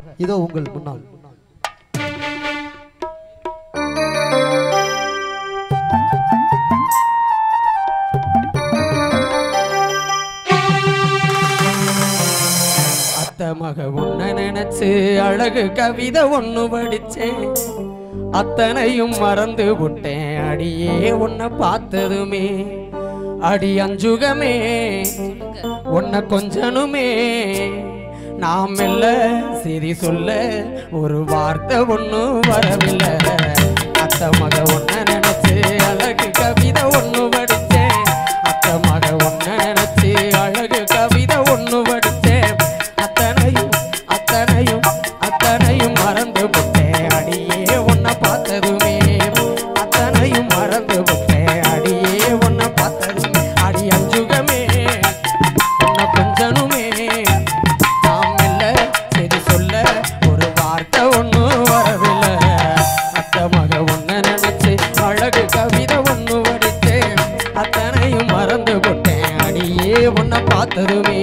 இதோ உங்கள் முன்னால் அத்த மக உன்னை நினைச்சு அழகு கவிதை ஒண்ணு படிச்சேன் அத்தனையும் மறந்து விட்டேன் அடியே உன்னை பார்த்ததுமே அடி அஞ்சுகமே உன்னை கொஞ்சனுமே நாம் மெல்ல சிரி சொல்ல ஒரு வார்த்தை ஒன்றும் வரவில்லை அத்த மக உன்னை நினைச்சு அழகு கவிதை ஒண்ணு படிச்சேன் அத்த மக உன்னை நினைச்சு அழகு கவிதை ஒண்ணு படிச்சேன் அத்தனையும் அத்தனையும் அத்தனையும் மறந்து விட்டேன் அடியே உன்னை பார்த்ததுமே அத்தனையும் மறந்து விட்டேன் அடியே உன்னை பார்த்ததுமே அடி அஞ்சுகமே உன்னை கொஞ்சனுமே நாம் மெல்ல சரி சொல்ல ஒரு வார்த்தை ஒன்றும் வரவில்லை அத்த மக உன்னை நினைச்சு அழகு கவிதை ஒன்று படித்தேன் அத்தனையும் மறந்து விட்டேன் அடியே உன்னை பார்த்ததுமே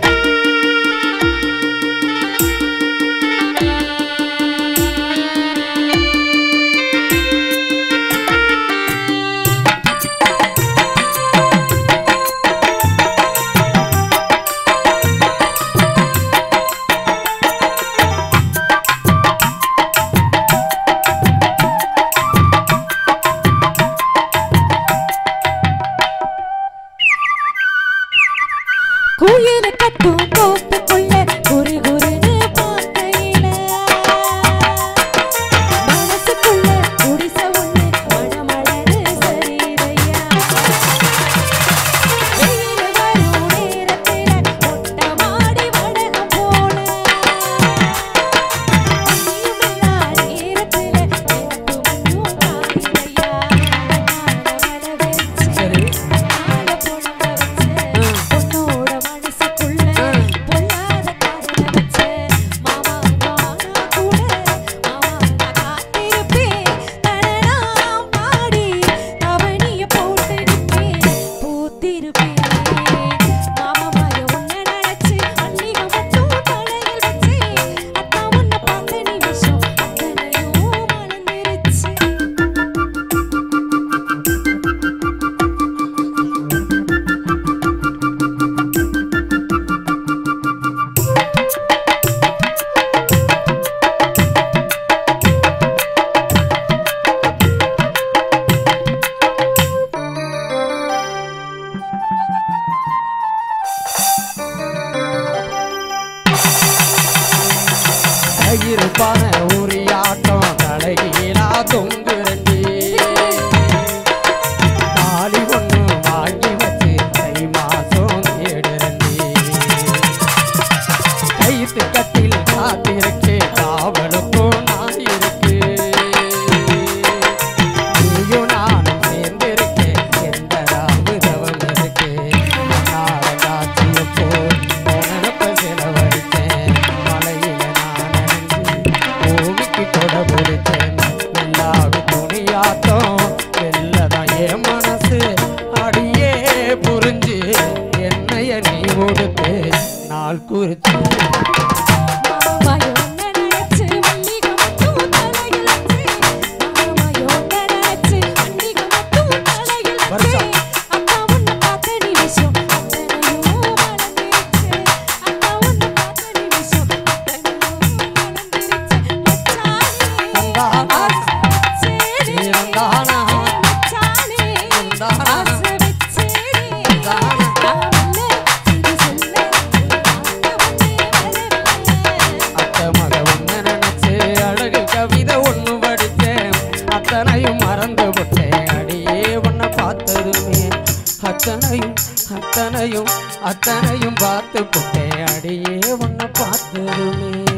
குயில கட்டும் தோப்புக்குள்ள குரு குருன்னு பார்க்கையில மனசுக்குள்ள குடிச ஒண்ணு மணமழகு சரிதையா வெயில் வரும் நேரத்தில மொட்டை மாடி வடகம் போல நீயுமில்லா நேரத்தில எனக்கு ஒன்றும் காயிலையா நான வரவேற்று சரி ஆள புலம்ப வச்ச உன்னோட மனசுக்குள்ள பொல்லாத காதல வச்ச மாமா வானா கூட மாமா நான் காத்திருப்பேன் தடலாம் பாடி தவணிய போட்டு நிற்பேன் பூத்திருப்பேன் மாமா மாய உன்னை நினைச்சு அன்னிக மட்டும் தலையில் வச்சேன் அத்தா உன்னை பார்த்த நிமிஷம் அத்தனையும் மலர்ந்துருச்சு இருப்பான உரியாட்டம் தலைகீழா தொங்கு ரெண்டி தாலி ஒண்ணு வாங்கி வச்சு தை மாசம் தேடு ரெண்டி கைத்து கட்டில் காத்திருக்கே காவலுக்கும் நான் இருக்கு நீயும் நானும் சேர்ந்திருக்கே எந்த ராவு தவம் இருக்கு நாள காட்சிய போல் நினப்ப செலவழித்தேன் மலையில நான் நனைஞ்சு பூமிக்கு கொடை பிடிச்சேன் எல்லாவி துணியாட்டம் வெள்ளதான் என் மனசு அடியே புரிஞ்சு என்னைய நீ கொடுத்து நாள் குறிச்சு மாமாயோ நினைச்சு மல்லிகை மட்டும் தலையில் வச்சு மாமாயோ நினைச்சு மல்லிகை மட்டும் தலையில் வருஷா. வச்சு அக்கா உன்னை பார்த்த நிமிஷம் அத்தனையும் மலர்ந்துருச்சு அக்கா உன்னை பார்த்த நிமிஷம் அத்தனையும் மலர்ந்துருச்சு மச்சானே ஆசை வச்சேனே இருந்தானா? மச்சானே இருந்தானா? ஆசை வச்சேனே இருந்தானா? நான் இது சொல்ல வார்த்தை ஒன்றே வரவில்லை அத்த மக ஒண்ணு நினைச்சு அழகு கவிதை ஒண்ணு படித்தேன் அத்தனையும் மறந்து விட்டேன் அடியே உன்னை பார்த்ததுமே அத்தனையும் அத்தனையும் அத்தனையும் பார்த்து விட்டேன் அடியே உன்னை பார்த்ததுமே